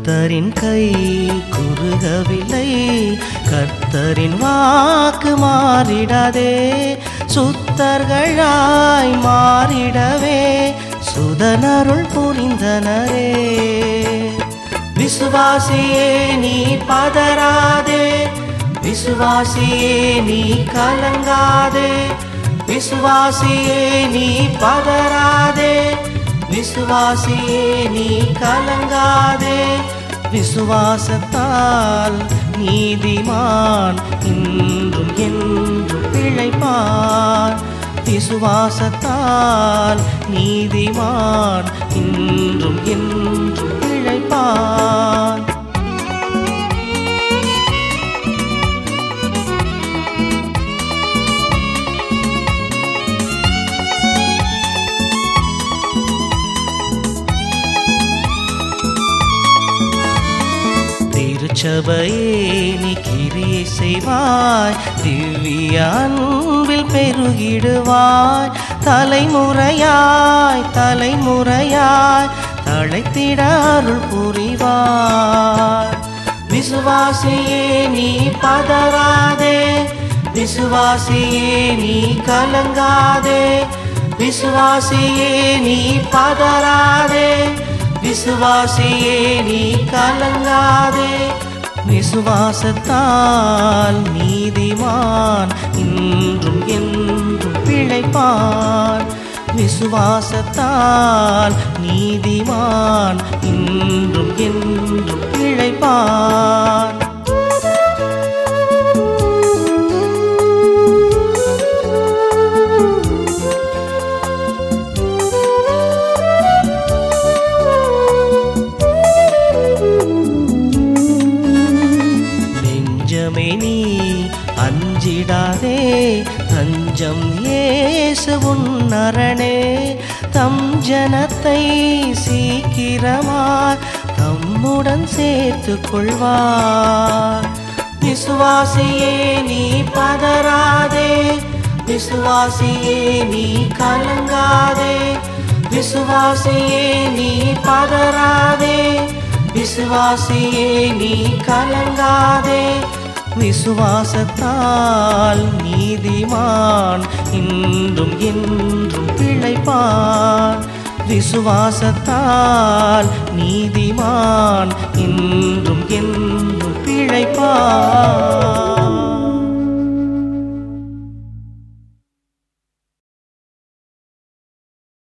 கர்த்தரின் கை குறுகவில்லை கர்த்தரின் வாக்கு மாறிடாதே சுத்தர்களாய் மாறிடவே சுதனருள் புரிந்தனரே விசுவாசியே நீ பதறாதே விசுவாசியே நீ கலங்காதே விசுவாசியே நீ பதறாதே விசுவாசியே நீ கலங்காதே விசுவாசத்தால் நீதிமான் இன்றும் என்றும் பிழைப்பான் விசுவாசத்தால் நீதிமான் இன்றும் என்றும் பிழைப்பான் திருச்சபையே நீ கிரியை செய்வாய் திவ்ய அன்பில் பெருகிடுவாய் தலைமுறையாய் தலைமுறையாய் தழைத்திட அருள் புரிவாய் விசுவாசியே நீ பதறாதே விசுவாசியே நீ கலங்காதே விசுவாசியே நீ பதறாதே விசுவாசியே நீ கலங்காதே விசுவாசத்தால் நீதிமான் இன்றும் என்றும் பிழைப்பான் விசுவாசத்தால் நீதிமான் இன்றும் என்றும் பிழைப்பான் நெஞ்சமே நீ அஞ்சிடாதே தஞ்சம் ஏசு உன்னரணே தம் ஜனத்தை சீக்கிரமாய் தம்முடன் சேர்த்து கொள்வார் விசுவாசியே நீ பதறாதே விசுவாசியே நீ கலங்காதே விசுவாசியே நீ பதறாதே விசுவாசியே நீ கலங்காதே விசுவாசத்தால் நீதிமான் இன்றும் என்றும் பிழைப்பான் விசுவாசத்தால் நீதிமான் இன்றும் என்றும்